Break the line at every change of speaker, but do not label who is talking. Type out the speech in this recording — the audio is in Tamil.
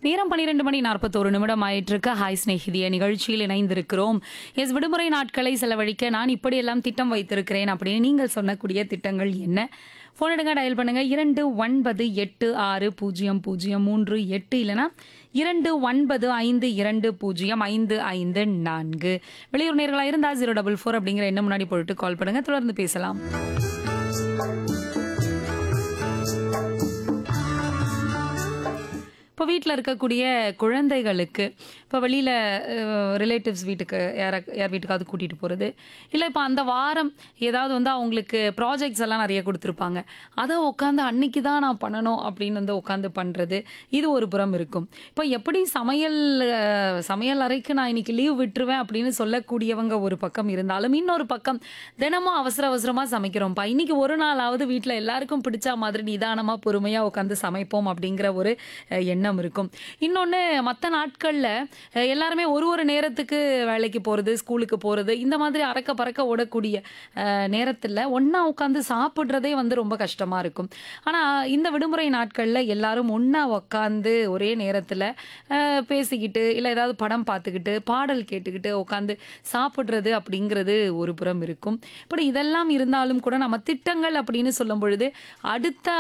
நேரம் பன்னிரெண்டு மணி நாற்பத்தோரு நிமிடம் ஆயிட்டிருக்கு ஹாய் ஸ்நேகிதிய நிகழ்ச்சியில் இணைந்திருக்கிறோம் எஸ் விடுமுறை நாட்களை செலவழிக்க நான் இப்படியெல்லாம் திட்டம் வைத்திருக்கிறேன் அப்படின்னு நீங்கள் சொன்னக்கூடிய திட்டங்கள் என்ன ஃபோன் எடுங்க டயல் பண்ணுங்க இரண்டு ஒன்பது எட்டு ஆறு பூஜ்ஜியம் பூஜ்ஜியம் மூன்று எட்டு இல்லைனா இரண்டு ஒன்பது ஐந்து இரண்டு பூஜ்ஜியம் ஐந்து ஐந்து நான்கு வெளியூர் நேர்களாக இருந்தால் ஜீரோ டபுள் ஃபோர் அப்படிங்கிற எண்ணம் முன்னாடி போட்டு கால் பண்ணுங்க தொடர்ந்து பேசலாம் இப்போ வீட்டில் இருக்கக்கூடிய குழந்தைகளுக்கு இப்போ வெளியில் ரிலேட்டிவ்ஸ் வீட்டுக்கு யார யார் வீட்டுக்காவது கூட்டிகிட்டு போகிறது இல்லை இப்போ அந்த வாரம் ஏதாவது வந்து அவங்களுக்கு ப்ராஜெக்ட்ஸ் எல்லாம் நிறைய கொடுத்துருப்பாங்க அதை உட்காந்து அன்னைக்கு தான் நான் பண்ணணும் அப்படின்னு வந்து உட்காந்து பண்ணுறது இது ஒரு புறம் இருக்கும் இப்போ எப்படி சமையல் அஹ், சமையல் அறைக்கு நான் இன்னைக்கு லீவ் விட்டுருவேன் அப்படின்னு சொல்லக்கூடியவங்க ஒரு பக்கம் இருந்தாலும் இன்னொரு பக்கம் தினமும் அவசர அவசரமாக சமைக்கிறோம்ப்பா இன்னைக்கு ஒரு நாளாவது வீட்டில் எல்லாருக்கும் பிடிச்ச மாதிரி நிதானமாக பொறுமையாக உட்காந்து சமைப்போம் அப்படிங்கிற ஒரு அஹ், எண்ணம் இருக்கும் இன்னொன்று மற்ற நாட்களில் எல்லாருமே ஒரு ஒரு நேரத்துக்கு வேலைக்கு போகிறது ஸ்கூலுக்கு போகிறது இந்த மாதிரி அறக்க பறக்க ஓடக்கூடிய நேரத்தில் ஒன்றா உட்காந்து சாப்பிட்றதே வந்து ரொம்ப கஷ்டமாக இருக்கும் ஆனால் இந்த விடுமுறை நாட்களில் எல்லாரும் ஒன்றா உட்காந்து ஒரே நேரத்தில் பேசிக்கிட்டு இல்லை ஏதாவது படம் பார்த்துக்கிட்டு பாடல் கேட்டுக்கிட்டு உட்காந்து சாப்பிட்றது அப்படிங்கிறது ஒரு புறம் இருக்கும் இப்படி இதெல்லாம் இருந்தாலும் கூட நம்ம திட்டங்கள் அப்படின்னு சொல்லும் பொழுது அடுத்த